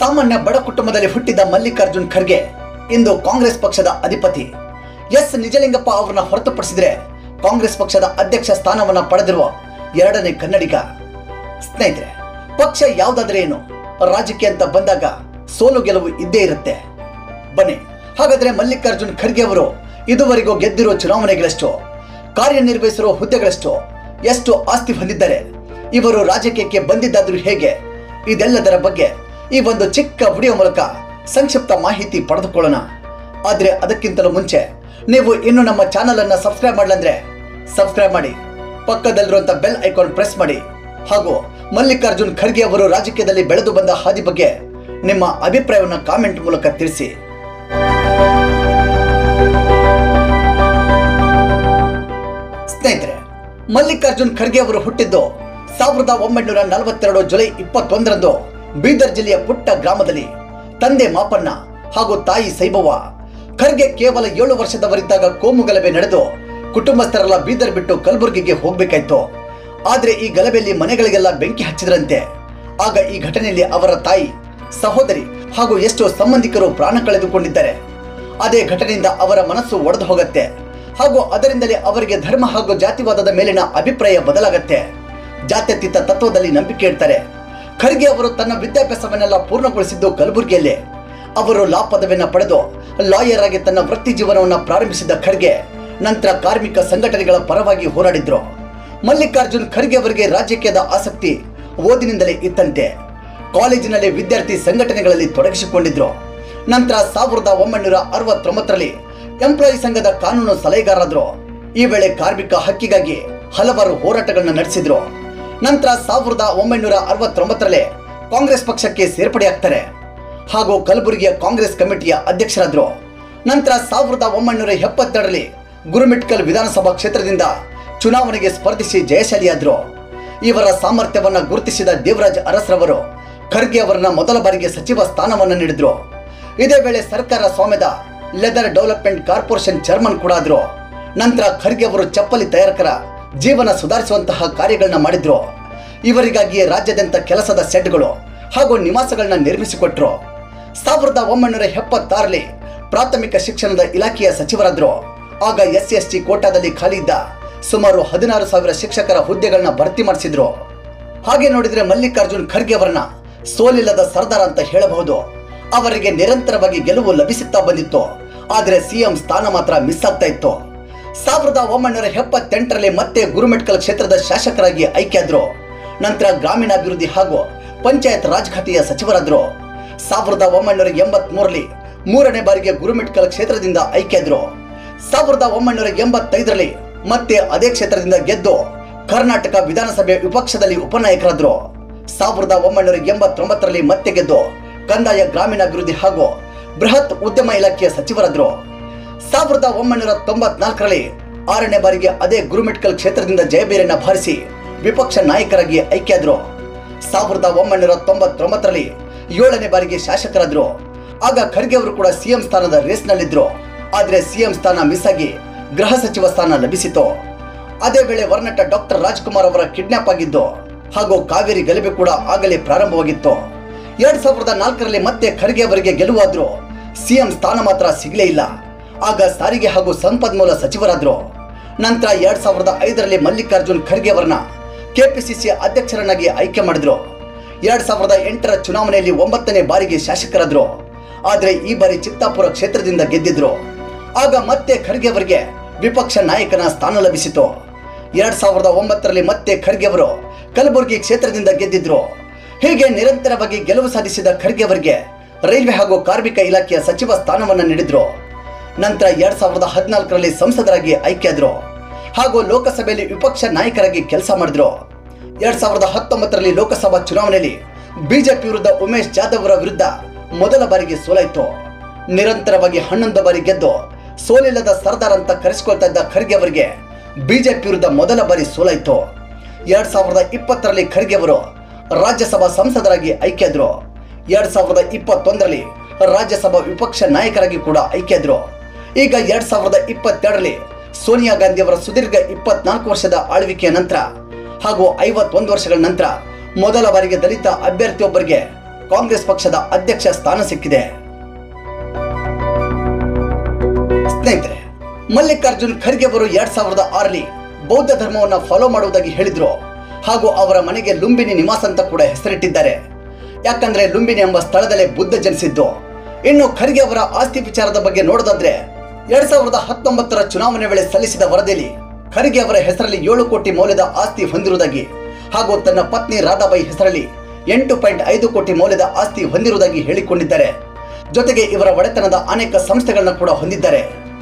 ಸಾಮಾನ್ಯ ಬಡ ಕುಟುಂಬದಲ್ಲಿ ಹುಟ್ಟಿದ ಮಲ್ಲಿಕಾರ್ಜುನ್ ಖರ್ಗೆ ಇಂದು ಕಾಂಗ್ರೆಸ್ ಪಕ್ಷದ ಅಧಿಪತಿ ಎಸ್ ನಿಜಲಿಂಗಪ್ಪ ಅವರನ್ನ ಹೊರತುಪಡಿಸಿದ್ರೆ ಕಾಂಗ್ರೆಸ್ ಪಕ್ಷದ ಅಧ್ಯಕ್ಷ ಸ್ಥಾನವನ್ನ ಪಡೆದಿರುವ ಎರಡನೇ ಕನ್ನಡಿಗ ಸ್ನೇಹಿತರೆ ಪಕ್ಷ ಯಾವುದಾದ್ರೆ ಏನು ರಾಜಕೀಯ ಅಂತ ಬಂದಾಗ ಸೋಲು ಗೆಲುವು ಇದ್ದೇ ಇರುತ್ತೆ ಬನ್ನಿ ಹಾಗಾದ್ರೆ ಮಲ್ಲಿಕಾರ್ಜುನ್ ಖರ್ಗೆ ಅವರು ಇದುವರೆಗೂ ಗೆದ್ದಿರೋ ಚುನಾವಣೆಗಳಷ್ಟು ಕಾರ್ಯನಿರ್ವಹಿಸಿರೋ ಹುದ್ದೆಗಳಷ್ಟು ಎಷ್ಟು ಆಸ್ತಿ ಹೊಂದಿದ್ದಾರೆ ಇವರು ರಾಜಕೀಯಕ್ಕೆ ಬಂದಿದ್ದಾದ್ರೂ ಹೇಗೆ ಇದೆಲ್ಲದರ ಬಗ್ಗೆ ಈ ಒಂದು ಚಿಕ್ಕ ವಿಡಿಯೋ ಮೂಲಕ ಸಂಕ್ಷಿಪ್ತ ಮಾಹಿತಿ ಪಡೆದುಕೊಳ್ಳೋಣ ಆದ್ರೆ ಅದಕ್ಕಿಂತಲೂ ಮುಂಚೆ ನೀವು ಇನ್ನು ನಮ್ಮ ಚಾನಲ್ ಅನ್ನ ಸಬ್ಸ್ಕ್ರೈಬ್ ಮಾಡಲಂದ್ರೆ ಸಬ್ಸ್ಕ್ರೈಬ್ ಮಾಡಿ ಪಕ್ಕದಲ್ಲಿರುವಂತ ಬೆಲ್ ಐಕಾನ್ ಪ್ರೆಸ್ ಮಾಡಿ ಹಾಗೂ ಮಲ್ಲಿಕಾರ್ಜುನ್ ಖರ್ಗೆ ಅವರು ರಾಜಕೀಯದಲ್ಲಿ ಬೆಳೆದು ಬಂದ ಹಾದಿ ಬಗ್ಗೆ ನಿಮ್ಮ ಅಭಿಪ್ರಾಯವನ್ನು ಕಾಮೆಂಟ್ ಮೂಲಕ ತಿಳಿಸಿ ಸ್ನೇಹಿತರೆ ಮಲ್ಲಿಕಾರ್ಜುನ್ ಖರ್ಗೆ ಅವರು ಹುಟ್ಟಿದ್ದು ಸಾವಿರದ ಒಂಬೈನೂರ ನಲವತ್ತೆರಡು ಜುಲೈ ಇಪ್ಪತ್ತೊಂದರಂದು ಬೀದರ್ ಜಿಲ್ಲೆಯ ಪುಟ್ಟ ಗ್ರಾಮದಲ್ಲಿ ತಂದೆ ಮಾಪಣ್ಣ ಹಾಗೂ ತಾಯಿ ಸೈಬವ್ವ ಖರ್ಗೆ ಕೇವಲ ಏಳು ವರ್ಷದವರಿದ್ದಾಗ ಕೋಮು ಗಲಭೆ ನಡೆದು ಕುಟುಂಬಸ್ಥರೆಲ್ಲ ಬೀದರ್ ಬಿಟ್ಟು ಕಲಬುರಗಿಗೆ ಹೋಗ್ಬೇಕಾಯ್ತು ಆದ್ರೆ ಈ ಗಲಭೆಯಲ್ಲಿ ಮನೆಗಳಿಗೆಲ್ಲ ಬೆಂಕಿ ಹಚ್ಚಿದ್ರಂತೆ ಆಗ ಈ ಘಟನೆಯಲ್ಲಿ ಅವರ ತಾಯಿ ಸಹೋದರಿ ಹಾಗೂ ಎಷ್ಟೋ ಸಂಬಂಧಿಕರು ಪ್ರಾಣ ಕಳೆದುಕೊಂಡಿದ್ದಾರೆ ಅದೇ ಘಟನೆಯಿಂದ ಅವರ ಮನಸ್ಸು ಒಡೆದು ಹೋಗತ್ತೆ ಹಾಗೂ ಅದರಿಂದಲೇ ಅವರಿಗೆ ಧರ್ಮ ಹಾಗೂ ಜಾತಿವಾದದ ಮೇಲಿನ ಅಭಿಪ್ರಾಯ ಬದಲಾಗತ್ತೆ ಜಾತ್ಯತೀತ ತತ್ವದಲ್ಲಿ ನಂಬಿಕೆ ಇಡ್ತಾರೆ ಖರ್ಗೆ ಅವರು ತನ್ನ ವಿದ್ಯಾಭ್ಯಾಸವನ್ನೆಲ್ಲ ಪೂರ್ಣಗೊಳಿಸಿದ್ದು ಕಲಬುರಗಿಯಲ್ಲೇ ಅವರು ಲಾ ಪದವಿಯನ್ನು ಪಡೆದು ಲಾಯರ್ ಆಗಿ ತನ್ನ ವೃತ್ತಿ ಜೀವನವನ್ನು ಪ್ರಾರಂಭಿಸಿದ ಖರ್ಗೆ ನಂತರ ಕಾರ್ಮಿಕ ಸಂಘಟನೆಗಳ ಪರವಾಗಿ ಹೋರಾಡಿದ್ರು ಮಲ್ಲಿಕಾರ್ಜುನ್ ಖರ್ಗೆ ಅವರಿಗೆ ರಾಜಕೀಯದ ಆಸಕ್ತಿ ಓದಿನಿಂದಲೇ ಇತ್ತಂತೆ ಕಾಲೇಜಿನಲ್ಲಿ ವಿದ್ಯಾರ್ಥಿ ಸಂಘಟನೆಗಳಲ್ಲಿ ತೊಡಗಿಸಿಕೊಂಡಿದ್ರು ನಂತರ ಸಾವಿರದ ಒಂಬೈನೂರ ಅರವತ್ತೊಂಬತ್ತರಲ್ಲಿ ಎಂಪ್ಲಾಯಿ ಸಂಘದ ಕಾನೂನು ಸಲಹೆಗಾರರಾದ್ರು ಈ ವೇಳೆ ಕಾರ್ಮಿಕ ಹಕ್ಕಿಗಾಗಿ ಹಲವಾರು ಹೋರಾಟಗಳನ್ನ ನಡೆಸಿದ್ರು ನಂತರ ಸಾವಿರದ ಒಂಬೈನೂರ ಅರವತ್ತೊಂಬತ್ತರಲ್ಲಿ ಕಾಂಗ್ರೆಸ್ ಪಕ್ಷಕ್ಕೆ ಸೇರ್ಪಡೆಯಾಗ್ತಾರೆ ಹಾಗೂ ಕಲಬುರಗಿಯ ಕಾಂಗ್ರೆಸ್ ಕಮಿಟಿಯ ಅಧ್ಯಕ್ಷರಾದ್ರು ನಂತರ ಸಾವಿರದ ಒಂಬೈನೂರ ಎಪ್ಪತ್ತೆರಡರಲ್ಲಿ ಗುರುಮಿಟ್ಕಲ್ ವಿಧಾನಸಭಾ ಕ್ಷೇತ್ರದಿಂದ ಚುನಾವಣೆಗೆ ಸ್ಪರ್ಧಿಸಿ ಜಯಶಾಲಿಯಾದ್ರು ಇವರ ಸಾಮರ್ಥ್ಯವನ್ನ ಗುರುತಿಸಿದ ದೇವರಾಜ್ ಅರಸ್ರವರು ಖರ್ಗೆ ಅವರನ್ನ ಮೊದಲ ಬಾರಿಗೆ ಸಚಿವ ಸ್ಥಾನವನ್ನು ನೀಡಿದ್ರು ಇದೇ ವೇಳೆ ಸರ್ಕಾರ ಸ್ವಾಮ್ಯದ ಲೆದರ್ ಡೆವಲಪ್ಮೆಂಟ್ ಕಾರ್ಪೊರೇಷನ್ ಚೇರ್ಮನ್ ಕೂಡ ಆದ್ರು ನಂತರ ಖರ್ಗೆ ಅವರು ಚಪ್ಪಲಿ ತಯಾರಕರ ಜೀವನ ಸುಧಾರಿಸುವಂತಹ ಕಾರ್ಯಗಳನ್ನ ಮಾಡಿದ್ರು ಇವರಿಗಾಗಿಯೇ ರಾಜ್ಯಾದ್ಯಂತ ಕೆಲಸದ ಸೆಟ್ಗಳು ಹಾಗೂ ನಿವಾಸಗಳನ್ನ ನಿರ್ಮಿಸಿಕೊಟ್ರು ಸಾವಿರದ ಒಂಬೈನೂರ ಎಪ್ಪತ್ತಾರರಲ್ಲಿ ಪ್ರಾಥಮಿಕ ಶಿಕ್ಷಣದ ಇಲಾಖೆಯ ಸಚಿವರಾದ್ರು ಆಗ ಎಸ್ ಎಸ್ ಟಿ ಕೋಟಾದಲ್ಲಿ ಖಾಲಿ ಇದ್ದ ಸುಮಾರು ಹದಿನಾರು ಸಾವಿರ ಶಿಕ್ಷಕರ ಹುದ್ದೆಗಳನ್ನ ಭರ್ತಿ ಮಾಡಿಸಿದ್ರು ಹಾಗೆ ನೋಡಿದ್ರೆ ಮಲ್ಲಿಕಾರ್ಜುನ್ ಖರ್ಗೆ ಅವರನ್ನ ಸೋಲಿಲ್ಲದ ಸರ್ದಾರ್ ಅಂತ ಹೇಳಬಹುದು ಅವರಿಗೆ ನಿರಂತರವಾಗಿ ಗೆಲುವು ಲಭಿಸುತ್ತಾ ಬಂದಿತ್ತು ಆದ್ರೆ ಸಿಎಂ ಸ್ಥಾನ ಮಾತ್ರ ಮಿಸ್ ಆಗ್ತಾ ಇತ್ತು ಸಾವಿರದ ಒಂಬೈನೂರ ಎಪ್ಪತ್ತೆಂಟರಲ್ಲಿ ಮತ್ತೆ ಗುರುಮೆಟ್ಕಲ್ ಕ್ಷೇತ್ರದ ಶಾಸಕರಾಗಿ ಆಯ್ಕೆಯಾದ್ರು ನಂತರ ಗ್ರಾಮೀಣಾಭಿವೃದ್ಧಿ ಹಾಗೂ ಪಂಚಾಯತ್ ರಾಜ್ ಖಾತೆಯ ಸಚಿವರಾದ್ರು ಸಾವಿರದ ಒಂಬೈನೂರ ಎಂಬತ್ ಮೂರರಲ್ಲಿ ಮೂರನೇ ಬಾರಿಗೆ ಗುರುಮಿಟ್ಕಲ್ ಕ್ಷೇತ್ರದಿಂದ ಆಯ್ಕೆಯಾದ್ರು ಸಾವಿರದ ಒಂಬೈನೂರ ಎಂಬತ್ತೈದರಲ್ಲಿ ಮತ್ತೆ ಅದೇ ಕ್ಷೇತ್ರದಿಂದ ಗೆದ್ದು ಕರ್ನಾಟಕ ವಿಧಾನಸಭೆ ವಿಪಕ್ಷದಲ್ಲಿ ಉಪನಾಯಕರಾದ್ರು ಸಾವಿರದ ಒಂಬೈನೂರ ಎಂಬತ್ತೊಂಬತ್ತರಲ್ಲಿ ಮತ್ತೆ ಗೆದ್ದು ಕಂದಾಯ ಗ್ರಾಮೀಣಾಭಿವೃದ್ಧಿ ಹಾಗೂ ಬೃಹತ್ ಉದ್ಯಮ ಇಲಾಖೆಯ ಸಚಿವರಾದ್ರು ಸಾವಿರದ ಒಂಬೈನೂರ ತೊಂಬತ್ನಾಲ್ಕರಲ್ಲಿ ಆರನೇ ಬಾರಿಗೆ ಅದೇ ಗುರುಮಿಟ್ಕಲ್ ಕ್ಷೇತ್ರದಿಂದ ಜಯಬೇರನ್ನ ಭಾರಿಸಿ ವಿಪಕ್ಷ ನಾಯಕರಾಗಿ ಆಯ್ಕೆಯಾದ್ರು ಸಾವಿರದ ಒಂಬೈನೂರ ತೊಂಬತ್ತೊಂಬತ್ತರಲ್ಲಿ ಏಳನೇ ಬಾರಿಗೆ ಶಾಸಕರಾದ್ರು ಆಗ ಖರ್ಗೆ ಅವರು ಕೂಡ ಸಿಎಂ ಸ್ಥಾನದ ರೇಸ್ನಲ್ಲಿದ್ರು ಆದ್ರೆ ಸಿಎಂ ಸ್ಥಾನ ಮಿಸ್ ಆಗಿ ಗೃಹ ಸಚಿವ ಸ್ಥಾನ ಲಭಿಸಿತು ಅದೇ ವೇಳೆ ವರ್ನಟ ಡಾಕ್ಟರ್ ರಾಜ್ಕುಮಾರ್ ಅವರ ಕಿಡ್ನಾಪ್ ಆಗಿದ್ದು ಹಾಗೂ ಕಾವೇರಿ ಗಲಭೆ ಕೂಡ ಆಗಲೇ ಪ್ರಾರಂಭವಾಗಿತ್ತು ಎರಡ್ ಸಾವಿರದ ನಾಲ್ಕರಲ್ಲಿ ಮತ್ತೆ ಖರ್ಗೆ ಅವರಿಗೆ ಗೆಲುವಾದ್ರು ಸಿಎಂ ಸ್ಥಾನ ಮಾತ್ರ ಸಿಗಲೇ ಇಲ್ಲ ಆಗ ಸಾರಿಗೆ ಹಾಗೂ ಸಂಪನ್ಮೂಲ ಸಚಿವರಾದ್ರು ನಂತರ ಎರಡ್ ಸಾವಿರದ ಐದರಲ್ಲಿ ಮಲ್ಲಿಕಾರ್ಜುನ್ ಖರ್ಗೆ ಅವರನ್ನ ಕೆಪಿಸಿಸಿ ಅಧ್ಯಕ್ಷರನ್ನಾಗಿ ಆಯ್ಕೆ ಮಾಡಿದ್ರು ಎರಡ್ ಸಾವಿರದ ಎಂಟರ ಚುನಾವಣೆಯಲ್ಲಿ ಒಂಬತ್ತನೇ ಬಾರಿಗೆ ಶಾಸಕರಾದ್ರು ಆದ್ರೆ ಈ ಬಾರಿ ಚಿತ್ತಾಪುರ ಕ್ಷೇತ್ರದಿಂದ ಗೆದ್ದಿದ್ರು ಆಗ ಮತ್ತೆ ಖರ್ಗೆ ಅವರಿಗೆ ವಿಪಕ್ಷ ನಾಯಕನ ಸ್ಥಾನ ಲಭಿಸಿತು ಎರಡ್ ಸಾವಿರದ ಒಂಬತ್ತರಲ್ಲಿ ಮತ್ತೆ ಖರ್ಗೆ ಅವರು ಕಲಬುರಗಿ ಕ್ಷೇತ್ರದಿಂದ ಗೆದ್ದಿದ್ರು ಹೀಗೆ ನಿರಂತರವಾಗಿ ಗೆಲುವು ಸಾಧಿಸಿದ ಖರ್ಗೆ ಅವರಿಗೆ ರೈಲ್ವೆ ಹಾಗೂ ಕಾರ್ಮಿಕ ಇಲಾಖೆಯ ಸಚಿವ ಸ್ಥಾನವನ್ನು ನೀಡಿದ್ರು ನಂತರ ಎರಡ್ ಸಾವಿರದ ಹದಿನಾಲ್ಕರಲ್ಲಿ ಸಂಸದರಾಗಿ ಆಯ್ಕೆಯಾದ್ರು ಹಾಗೂ ಲೋಕಸಭೆಯಲ್ಲಿ ವಿಪಕ್ಷ ನಾಯಕರಾಗಿ ಕೆಲಸ ಮಾಡಿದ್ರು ಎರಡ್ ಸಾವಿರದ ಹತ್ತೊಂಬತ್ತರಲ್ಲಿ ಲೋಕಸಭಾ ಚುನಾವಣೆಯಲ್ಲಿ ಬಿಜೆಪಿ ವಿರುದ್ಧ ಉಮೇಶ್ ಜಾಧವ್ ಅವರ ವಿರುದ್ಧ ಮೊದಲ ಬಾರಿಗೆ ಸೋಲಾಯಿತು ನಿರಂತರವಾಗಿ ಹನ್ನೊಂದು ಬಾರಿ ಗೆದ್ದು ಸೋಲಿಲ್ಲದ ಸರ್ದಾರ್ ಅಂತ ಕರೆಸಿಕೊಳ್ತಾ ಇದ್ದ ಖರ್ಗೆ ಅವರಿಗೆ ಬಿಜೆಪಿ ವಿರುದ್ಧ ಮೊದಲ ಬಾರಿ ಸೋಲಾಯಿತು ಎರಡ್ ಸಾವಿರದ ಇಪ್ಪತ್ತರಲ್ಲಿ ಖರ್ಗೆ ಅವರು ರಾಜ್ಯಸಭಾ ಸಂಸದರಾಗಿ ಆಯ್ಕೆಯಾದ್ರು ಎರಡ್ ಸಾವಿರದ ಇಪ್ಪತ್ತೊಂದರಲ್ಲಿ ರಾಜ್ಯಸಭಾ ವಿಪಕ್ಷ ನಾಯಕರಾಗಿ ಕೂಡ ಆಯ್ಕೆಯಾದ್ರು ಈಗ ಎರಡ್ ಸಾವಿರದ ಇಪ್ಪತ್ತೆರಡರಲ್ಲಿ ಸೋನಿಯಾ ಗಾಂಧಿ ಅವರ ಸುದೀರ್ಘ ಇಪ್ಪತ್ನಾಲ್ಕು ವರ್ಷದ ಆಳ್ವಿಕೆಯ ನಂತರ ಹಾಗೂ ಐವತ್ತೊಂದು ವರ್ಷಗಳ ನಂತರ ಮೊದಲ ಬಾರಿಗೆ ದಲಿತ ಅಭ್ಯರ್ಥಿಯೊಬ್ಬರಿಗೆ ಕಾಂಗ್ರೆಸ್ ಪಕ್ಷದ ಅಧ್ಯಕ್ಷ ಸ್ಥಾನ ಸಿಕ್ಕಿದೆ ಸ್ನೇಹಿತರೆ ಮಲ್ಲಿಕಾರ್ಜುನ್ ಖರ್ಗೆ ಅವರು ಎರಡ್ ಸಾವಿರದ ಆರರಲ್ಲಿ ಬೌದ್ಧ ಧರ್ಮವನ್ನ ಫಾಲೋ ಮಾಡುವುದಾಗಿ ಹೇಳಿದ್ರು ಹಾಗೂ ಅವರ ಮನೆಗೆ ಲುಂಬಿನಿ ನಿವಾಸ್ ಅಂತ ಕೂಡ ಹೆಸರಿಟ್ಟಿದ್ದಾರೆ ಯಾಕಂದ್ರೆ ಲುಂಬಿನಿ ಎಂಬ ಸ್ಥಳದಲ್ಲೇ ಬುದ್ಧ ಜನಿಸಿದ್ದು ಇನ್ನು ಖರ್ಗೆ ಅವರ ಆಸ್ತಿ ವಿಚಾರದ ಬಗ್ಗೆ ನೋಡೋದಾದ್ರೆ ಎರಡ್ ಸಾವಿರದ ಹತ್ತೊಂಬತ್ತರ ಚುನಾವಣೆ ವೇಳೆ ಸಲ್ಲಿಸಿದ ವರದಿಯಲ್ಲಿ ಖರ್ಗೆ ಅವರ ಹೆಸರಲ್ಲಿ ಏಳು ಕೋಟಿ ಮೌಲ್ಯದ ಆಸ್ತಿ ಹೊಂದಿರುವುದಾಗಿ ಹಾಗೂ ತನ್ನ ಪತ್ನಿ ರಾಧಾಬಾಯಿ ಹೆಸರಲ್ಲಿ ಎಂಟು ಪಾಯಿಂಟ್ ಐದು ಕೋಟಿ ಮೌಲ್ಯದ ಆಸ್ತಿ ಹೊಂದಿರುವುದಾಗಿ ಹೇಳಿಕೊಂಡಿದ್ದಾರೆ ಜೊತೆಗೆ ಇವರ ಒಡೆತನದ ಅನೇಕ ಸಂಸ್ಥೆಗಳನ್ನ ಕೂಡ ಹೊಂದಿದ್ದಾರೆ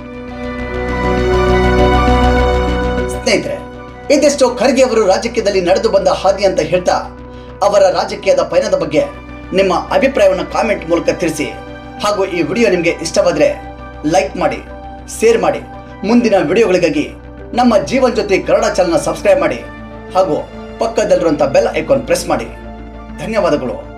ಸ್ನೇಹಿತರೆ ಇದಿಷ್ಟು ಖರ್ಗೆ ಅವರು ರಾಜಕೀಯದಲ್ಲಿ ನಡೆದು ಬಂದ ಹಾದಿ ಅಂತ ಹೇಳ್ತಾ ಅವರ ರಾಜಕೀಯದ ಪಯಣದ ಬಗ್ಗೆ ನಿಮ್ಮ ಅಭಿಪ್ರಾಯವನ್ನು ಕಾಮೆಂಟ್ ಮೂಲಕ ತಿಳಿಸಿ ಹಾಗೂ ಈ ವಿಡಿಯೋ ನಿಮಗೆ ಇಷ್ಟವಾದರೆ ಲೈಕ್ ಮಾಡಿ ಶೇರ್ ಮಾಡಿ ಮುಂದಿನ ವಿಡಿಯೋಗಳಿಗಾಗಿ ನಮ್ಮ ಜೀವನ್ ಜೊತೆ ಕನ್ನಡ ಚಾನಲ್ನ ಸಬ್ಸ್ಕ್ರೈಬ್ ಮಾಡಿ ಹಾಗೂ ಪಕ್ಕದಲ್ಲಿರುವಂಥ ಬೆಲ್ ಐಕಾನ್ ಪ್ರೆಸ್ ಮಾಡಿ ಧನ್ಯವಾದಗಳು